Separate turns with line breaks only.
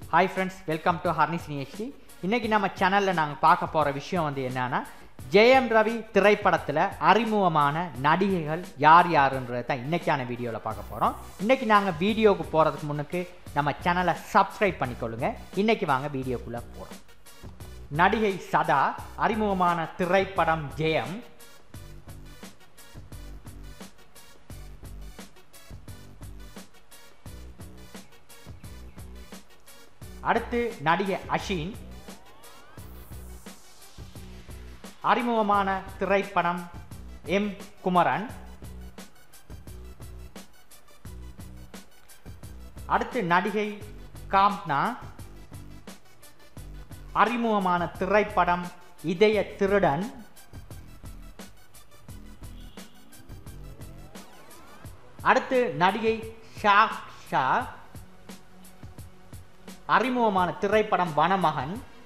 hi friends welcome to ஹர்னிஸ் நிஹெச்டி இன்னைக்கு நம்ம சேனலில் நாங்கள் பார்க்க போகிற விஷயம் வந்து என்னன்னா ஜெயம் ரவி திரைப்படத்தில் அறிமுகமான நடிகைகள் யார் யாருன்றது தான் இன்னைக்கான வீடியோவில் பார்க்க போகிறோம் இன்னைக்கு நாங்கள் வீடியோவுக்கு போகிறதுக்கு முன்னுக்கு நம்ம சேனலை சப்ஸ்கிரைப் பண்ணிக்கொள்ளுங்க இன்னைக்கு வாங்க வீடியோக்குள்ளே போகிறோம் நடிகை சதா அறிமுகமான திரைப்படம் ஜெயம் அடுத்து நடிகை அஷின் அறிமுகமான திரைப்படம் எம் குமரன் அடுத்து நடிகை காம்னா அறிமுகமான திரைப்படம் இதய திருடன் அடுத்து நடிகை ஷாக்ஷா அறிமுகமான திரைப்படம் வனமகன்